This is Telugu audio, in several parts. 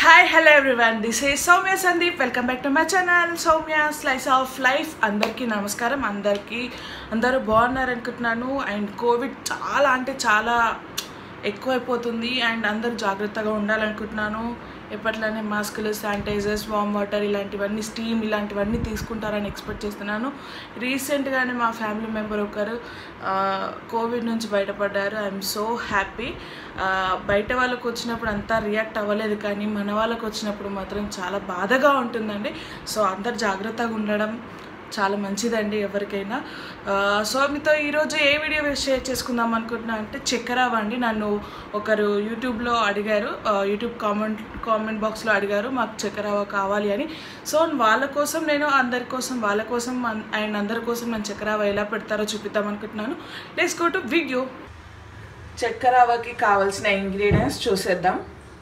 Hi hello everyone this is Soumya Sandeep welcome back to my channel Soumya slice of life అందరికీ నమస్కారం అందరికీ అందరూ బాగున్నారు అనుకుంటున్నాను అండ్ కోవిడ్ చాలా అంటే చాలా ఎక్కువైపోతుంది అండ్ అందరూ జాగ్రత్తగా ఉండాలనుకుంటున్నాను ఎప్పట్లానే మాస్కులు శానిటైజర్స్ వామ్ వాటర్ ఇలాంటివన్నీ స్టీమ్ ఇలాంటివన్నీ తీసుకుంటారని ఎక్స్పెక్ట్ చేస్తున్నాను రీసెంట్గానే మా ఫ్యామిలీ మెంబర్ ఒకరు ఆ, కోవిడ్ నుంచి బయటపడ్డారు ఐఎమ్ సో హ్యాపీ బయట వాళ్ళకు వచ్చినప్పుడు అంతా రియాక్ట్ అవ్వలేదు కానీ మన వాళ్ళకు వచ్చినప్పుడు మాత్రం చాలా బాధగా ఉంటుందండి సో అందరు జాగ్రత్తగా ఉండడం చాలా మంచిదండి ఎవరికైనా ఆ, సో మీతో ఈరోజు ఏ వీడియో షేర్ చేసుకుందాం అనుకుంటున్నా అంటే చక్కెర అండి నన్ను ఒకరు యూట్యూబ్లో అడిగారు ఆ, యూట్యూబ్ కామెంట్ కామెంట్ బాక్స్లో అడిగారు మాకు చక్కెర కావాలి అని సో వాళ్ళ కోసం నేను అందరి కోసం వాళ్ళ కోసం అన్- అండ్ అందరి కోసం నేను చక్కెర ఎలా పెడతారో చూపిద్దాం అనుకుంటున్నాను లెట్స్ గో టు వీడియో చక్కెరవకి కావాల్సిన ఇంగ్రీడియంట్స్ చూసేద్దాం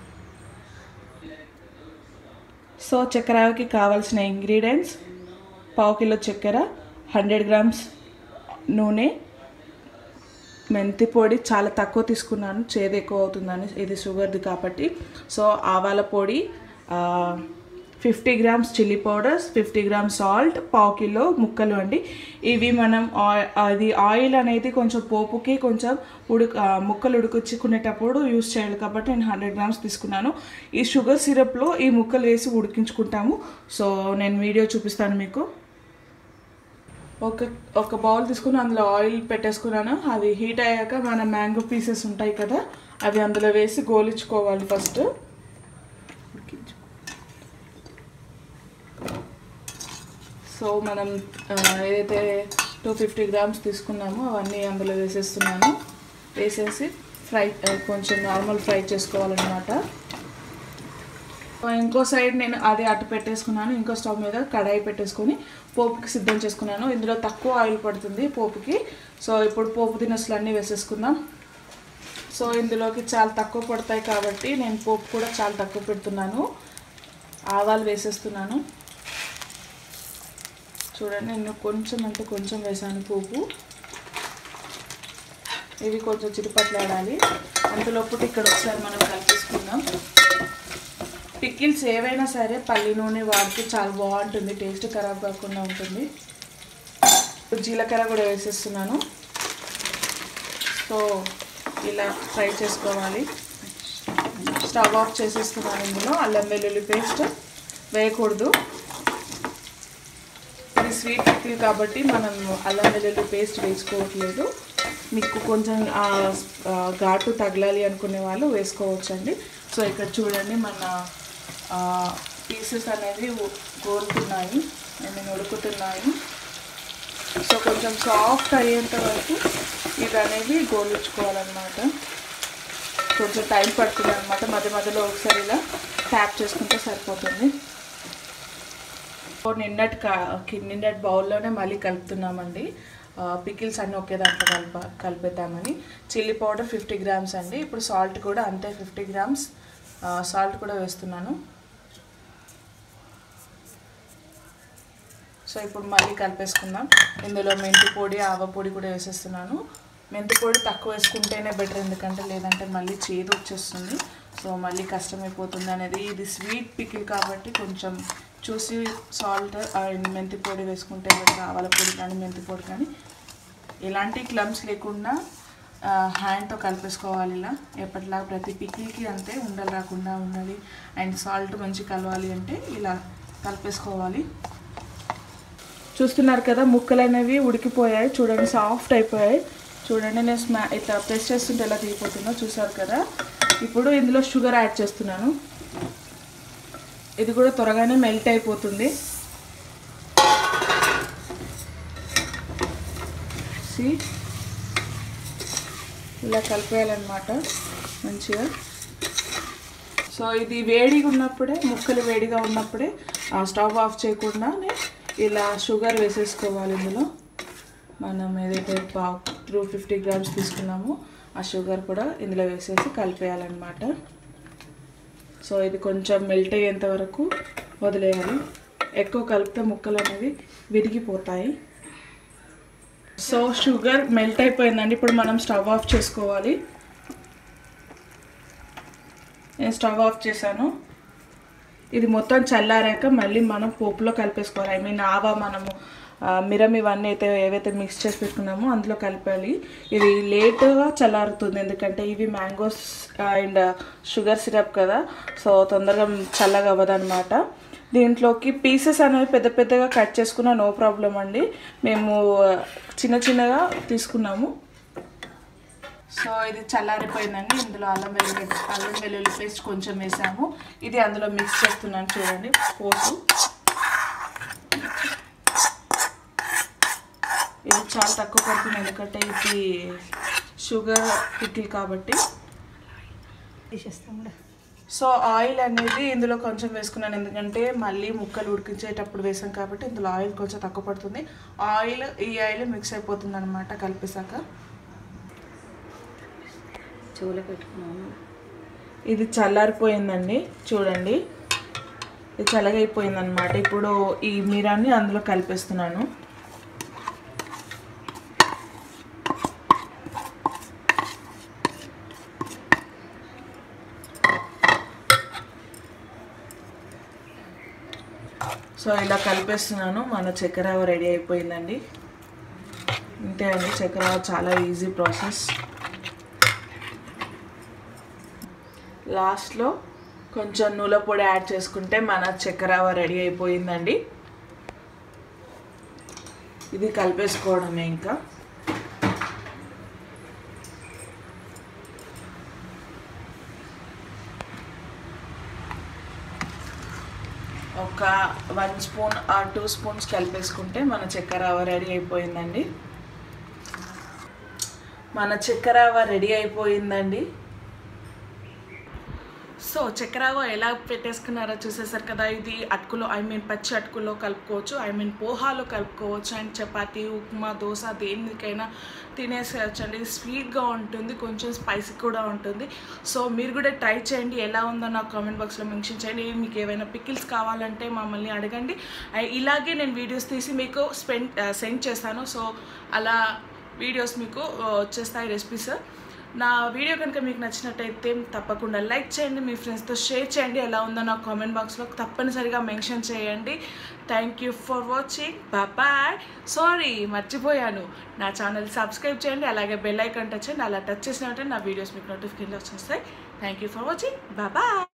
సో చక్కెరకి కావాల్సిన ఇంగ్రీడియంట్స్ పావు కిలో చక్కెర హండ్రెడ్ గ్రామ్స్ నూనె మెంతి పొడి చాలా తక్కువ తీసుకున్నాను చేదు ఎక్కువ అవుతుందని ఇది షుగర్ది కాబట్టి సో ఆవాల పొడి fifty grams chilli powders fifty grams salt పావు కిలో ముక్కలు అండి ఇవి మనం ఆ- అది ఆయిల్ అనేది కొంచెం పోపుకి కొంచెం ఉడుక ఆ, ముక్కలు ఉడికించుకునేటప్పుడు యూస్ చేయాలి కాబట్టి నేను హండ్రెడ్ గ్రామ్స్ తీసుకున్నాను ఈ షుగర్ సిరప్లో ఈ ముక్కలు వేసి ఉడికించుకుంటాము సో నేను వీడియో చూపిస్తాను మీకు ఒక ఒక బౌల్ తీసుకుని అందులో ఆయిల్ పెట్టేసుకున్నాను అది హీట్ అయ్యాక మన మ్యాంగో పీసెస్ ఉంటాయి కదా అవి అందులో వేసి గోలించుకోవాలి ఫస్ట్ సో మనం ఆ, ఏదైతే టూ ఫిఫ్టీ గ్రామ్స్ తీసుకున్నామో అవన్నీ అందులో వేసేస్తున్నాను వేసేసి ఫ్రై ఆ, కొంచెం నార్మల్ ఫ్రై చేసుకోవాలన్నమాట ఇంకో సైడ్ నేను అది అటు పెట్టేసుకున్నాను ఇంకో స్టవ్ మీద కడాయి పెట్టేసుకొని పోపుకి సిద్ధం చేసుకున్నాను ఇందులో తక్కువ ఆయిల్ పడుతుంది పోపుకి సో ఇప్పుడు పోపు దినుసులు అన్నీ వేసేసుకుందాం సో ఇందులోకి చాలా తక్కువ పడతాయి కాబట్టి నేను పోపు కూడా చాలా తక్కువ పెడుతున్నాను ఆవాలు వేసేస్తున్నాను చూడండి నేను కొంచెం అంటే కొంచెం వేసాను పోపు ఇవి కొంచెం చిరుపట్లాడాలి అంతలోపు ఇక్కడ ఒకసారి మనం కలిపేసుకుందాం పికిల్స్ ఏవైనా సరే పల్లి నూనె వాడితే చాలా బాగుంటుంది టేస్ట్ ఖరాబ్ కాకుండా ఉంటుంది జీలకర్ర కూడా వేసేస్తున్నాను సో ఇలా ఫ్రై చేసుకోవాలి స్టవ్ ఆఫ్ చేసేస్తున్నాను ఇందులో అల్లం వెల్లుల్లి పేస్ట్ వేయకూడదు ఇది స్వీట్ పికిల్ కాబట్టి మనం అల్లం వెల్లుల్లి పేస్ట్ వేసుకోవట్లేదు మీకు కొంచెం ఆ, ఆ, ఘాటు తగలాలి అనుకునే వాళ్ళు వేసుకోవచ్చండి సో ఇక్కడ చూడండి మన పీసెస్ అనేవి ఉ- కోరుతున్నాయి నేను ఉడుకుతున్నాయి సో కొంచెం సాఫ్ట్ అయ్యేంత వరకు ఇది అనేది గోలించుకోవాలన్నమాట కొంచెం టైం పడుతుంది అనమాట మధ్య మధ్యలో ఒకసారి ఇలా ట్యాప్ చేసుకుంటే సరిపోతుంది సో నిన్నటి కా కి- నిన్నటి బౌల్లోనే మళ్ళీ కలుపుతున్నామండి పికిల్స్ అన్నీ ఒకే దాంట్లో కలప కలిపేద్దామని చిల్లీ పౌడర్ ఫిఫ్టీ గ్రామ్స్ అండి ఇప్పుడు సాల్ట్ కూడా అంతే ఫిఫ్టీ గ్రామ్స్ సాల్ట్ కూడా వేస్తున్నాను సో ఇప్పుడు మళ్ళీ కలిపేసుకుందాం ఇందులో మెంతి పొడి ఆవ పొడి కూడా వేసేస్తున్నాను మెంతి పొడి తక్కువ వేసుకుంటేనే బెటర్ ఎందుకంటే లేదంటే మళ్ళీ చేదు వచ్చేస్తుంది సో మళ్ళీ కష్టమైపోతుంది అనేది ఇది స్వీట్ పికిల్ కాబట్టి కొంచెం చూసి సాల్ట్ అండ్ మెంతి పొడి వేసుకుంటే బెటర్ ఆవాల పొడి కానీ మెంతి పొడి కానీ ఎలాంటి క్లమ్స్ లేకుండా హ్యాండ్తో కలిపేసుకోవాలి ఇలా ఎప్పటిలాగా ప్రతి పికిల్కి అంతే ఉండలు రాకుండా ఉండాలి అండ్ సాల్ట్ మంచి కలవాలి అంటే ఇలా కలిపేసుకోవాలి చూస్తున్నారు కదా ముక్కలు అనేవి ఉడికిపోయాయి చూడండి సాఫ్ట్ అయిపోయాయి చూడండి నేను స్మా ఇట్లా ప్రెస్ చేస్తుంటే ఎలా దిగిపోతుందో చూసారు కదా ఇప్పుడు ఇందులో షుగర్ యాడ్ చేస్తున్నాను ఇది కూడా త్వరగానే మెల్ట్ అయిపోతుంది See? ఇలా కలిపేయాలన్నమాట మంచిగా సో ఇది వేడిగా ఉన్నప్పుడే ముక్కలు వేడిగా ఉన్నప్పుడే ఆ స్టవ్ ఆఫ్ చేయకుండానే ఇలా షుగర్ వేసేసుకోవాలి ఇందులో మనం ఏదైతే పావు టూ ఫిఫ్టీ గ్రామ్స్ తీసుకున్నామో ఆ షుగర్ కూడా ఇందులో వేసేసి కలిపేయాలన్నమాట సో ఇది కొంచెం మెల్ట్ అయ్యేంత వరకు వదిలేయాలి ఎక్కువ కలిపితే ముక్కలు అనేవి విరిగిపోతాయి సో షుగర్ మెల్ట్ అయిపోయిందండి ఇప్పుడు మనం స్టవ్ ఆఫ్ చేసుకోవాలి నేను స్టవ్ ఆఫ్ చేశాను ఇది మొత్తం చల్లారాక మళ్ళీ మనం పోపులో కలిపేసుకోవాలి ఐ మీన్ ఆవా మనము ఆ, మిరం ఇవన్నీ అయితే ఏవైతే మిక్స్ చేసి పెట్టుకున్నామో అందులో కలిపాలి ఇది లేటుగా చల్లారుతుంది ఎందుకంటే ఇవి మ్యాంగోస్ అండ్ షుగర్ సిరప్ కదా సో తొందరగా చల్లగా అవ్వదన్నమాట దీంట్లోకి పీసెస్ అనేవి పెద్ద పెద్దగా కట్ చేసుకున్న నో ప్రాబ్లం అండి మేము ఆ, చిన్న చిన్నగా తీసుకున్నాము సో ఇది చల్లారిపోయిందండి ఇందులో అల్లం వెల్లుల్లి అల్లం వెల్లుల్లి పేస్ట్ కొంచెం వేసాము ఇది అందులో మిక్స్ చేస్తున్నాను చూడండి పోసు ఇది చాలా తక్కువ పడుతుంది ఎందుకంటే ఇది షుగర్ పికిల్ కాబట్టి తీసేస్తాం కూడా సో ఆయిల్ అనేది ఇందులో కొంచెం వేసుకున్నాను ఎందుకంటే మళ్ళీ ముక్కలు ఉడికించేటప్పుడు వేసాం కాబట్టి ఇందులో ఆయిల్ కొంచెం తక్కువ పడుతుంది ఆయిల్ ఈ ఆయిల్ మిక్స్ అయిపోతుంది అనమాట కలిపేశాక చెవులో పెట్టుకున్నాము ఇది చల్లారిపోయిందండి చూడండి ఇది చల్లగా అయిపోయింది అనమాట ఇప్పుడు ఈ మీరాన్ని అందులో కలిపేస్తున్నాను సో ఇలా కలిపేస్తున్నాను మన చక్కెర రెడీ అయిపోయిందండి అంతే అండి చక్కెర చాలా ఈజీ ప్రాసెస్ లాస్ట్లో కొంచెం నూల పొడి యాడ్ చేసుకుంటే మన చక్కెర రెడీ అయిపోయిందండి ఇది కలిపేసుకోవడమే ఇంకా ఒక one spoon or two spoons కలిపేసుకుంటే మన చక్కెర రెడీ అయిపోయిందండి మన చక్కెర రెడీ అయిపోయిందండి సో చక్కెరవ ఎలా పెట్టేసుకున్నారో చూసేసారు కదా ఇది అటుకులో ఐ మీన్ పచ్చి అటుకులో కలుపుకోవచ్చు ఐ మీన్ పోహాలో కలుపుకోవచ్చు అండ్ చపాతీ ఉప్మా దోశ దేనికైనా తినేసేయచ్చు అండి స్వీట్గా ఉంటుంది కొంచెం స్పైసీ కూడా ఉంటుంది సో మీరు కూడా ట్రై చేయండి ఎలా ఉందో నాకు కామెంట్ బాక్స్లో మెన్షన్ చేయండి మీకు ఏమైనా పికిల్స్ కావాలంటే మమ్మల్ని అడగండి ఐ- ఇలాగే నేను వీడియోస్ తీసి మీకు స్పెండ్ సెండ్ చేస్తాను సో అలా వీడియోస్ మీకు ఆ, వచ్చేస్తాయి రెసిపీస్ నా వీడియో కనుక మీకు నచ్చినట్టయితే తప్పకుండా లైక్ చేయండి మీ ఫ్రెండ్స్తో షేర్ చేయండి ఎలా ఉందో నా కామెంట్ బాక్స్లో తప్పనిసరిగా మెన్షన్ చేయండి thank you for watching bye sorry మర్చిపోయాను నా ఛానల్ సబ్స్క్రైబ్ చేయండి అలాగే బెల్ ఐకాన్ టచ్ చేయండి అలా టచ్ చేసినట్టే నా వీడియోస్ మీకు నోటిఫికేషన్ వచ్చేస్తాయి thank you for watching bye